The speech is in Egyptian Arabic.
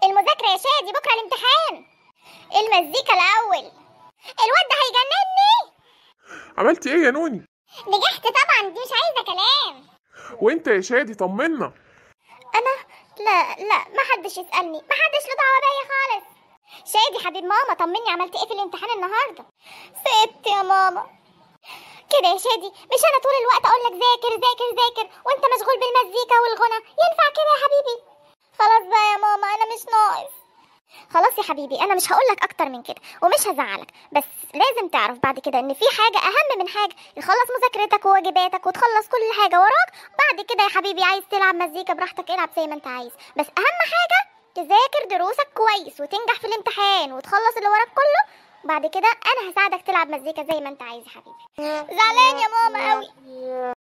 المذاكرة يا شادي بكرة الامتحان المزيكا الأول الواد ده هيجنني عملتي ايه يا نوني نجحت طبعا دي مش عايزة كلام وانت يا شادي طمنا أنا لا لا ما حدش يسألني ما حدش له دعوة بيا خالص شادي حبيب ماما طمني عملت ايه في الامتحان النهارده سبت يا ماما كده يا شادي مش انا طول الوقت اقول لك ذاكر ذاكر ذاكر وانت مشغول بالمزيكا والغنى ينفع كده يا حبيبي خلاص بقى يا ماما انا مش ناقص خلاص يا حبيبي انا مش هقول لك اكتر من كده ومش هزعلك بس لازم تعرف بعد كده ان في حاجه اهم من حاجه يخلص مذاكرتك وواجباتك وتخلص كل حاجه وراك بعد كده يا حبيبي عايز تلعب مزيكا براحتك العب زي ما انت عايز بس اهم حاجه تذاكر دروسك كويس وتنجح في الامتحان وتخلص اللي وراك كله بعد كده انا هساعدك تلعب مزيكا زي ما انت عايز يا حبيبي زعلان يا ماما قوي